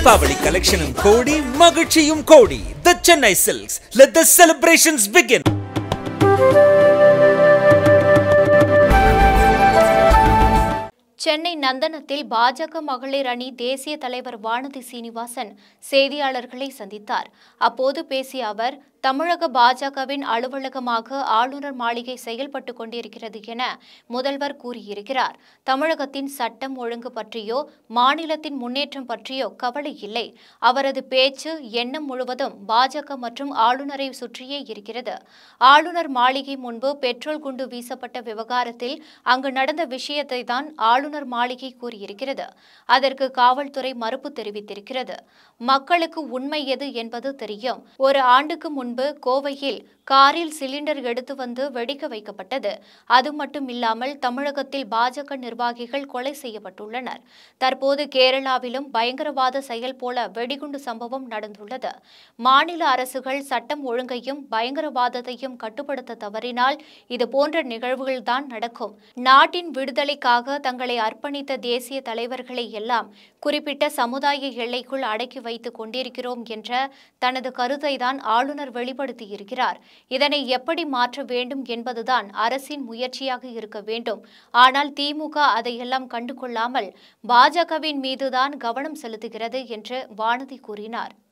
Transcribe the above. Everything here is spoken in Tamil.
தீபாவளி கலெக்ஷனும் கோடி மகிழ்ச்சியும் கோடி the Chennai silks let the celebrations begin Chennai நந்தனத்தில் பாஜக மகளிர் அணி தேசிய தலைவர் வானதி சீனிவாசன் செய்தியாளர்களை சந்தித்தார் அப்போது பேசிய அவர் தமிழக பாஜகவின் அலுவலகமாக ஆளுநர் மாளிகை செயல்பட்டு கொண்டிருக்கிறது என முதல்வர் கூறியிருக்கிறார் தமிழகத்தின் சட்டம் ஒழுங்கு பற்றியோ மாநிலத்தின் முன்னேற்றம் பற்றியோ கவலை இல்லை அவரது பேச்சு எண்ணம் முழுவதும் பாஜக மற்றும் ஆளுநரை சுற்றியே இருக்கிறது ஆளுநர் மாளிகை முன்பு பெட்ரோல் குண்டு வீசப்பட்ட விவகாரத்தில் அங்கு நடந்த விஷயத்தை தான் ஆளுநர் மாளிகை கூறியிருக்கிறது அதற்கு காவல்துறை மறுப்பு தெரிவித்திருக்கிறது மக்களுக்கு உண்மை எது என்பது தெரியும் ஒரு ஆண்டுக்கு முன்பு கோவையில் காரில் சிலிண்டர் எடுத்து வந்து வெடிக்க வைக்கப்பட்டது அது மட்டும் இல்லாமல் தமிழகத்தில் பாஜக நிர்வாகிகள் கொலை செய்யப்பட்டுள்ளனர் தற்போது கேரளாவிலும் பயங்கரவாத செயல் போல வெடிகுண்டு சம்பவம் நடந்துள்ளது மாநில அரசுகள் சட்டம் ஒழுங்கையும் பயங்கரவாதத்தையும் கட்டுப்படுத்த தவறினால் இது போன்ற நிகழ்வுகள்தான் நடக்கும் நாட்டின் விடுதலைக்காக தங்களை அர்ப்பணித்த தேசிய தலைவர்களை எல்லாம் குறிப்பிட்ட சமுதாய எல்லைக்குள் அடக்கி வைத்துக் கொண்டிருக்கிறோம் என்ற தனது கருத்தை தான் ஆளுநர் வெளிப்படுத்தியிருக்கிறார் இதனை எப்படி மாற்ற வேண்டும் என்பதுதான் அரசின் முயற்சியாக இருக்க வேண்டும் ஆனால் திமுக அதையெல்லாம் கண்டுகொள்ளாமல் பாஜகவின் மீதுதான் கவனம் செலுத்துகிறது என்று வானதி கூறினார்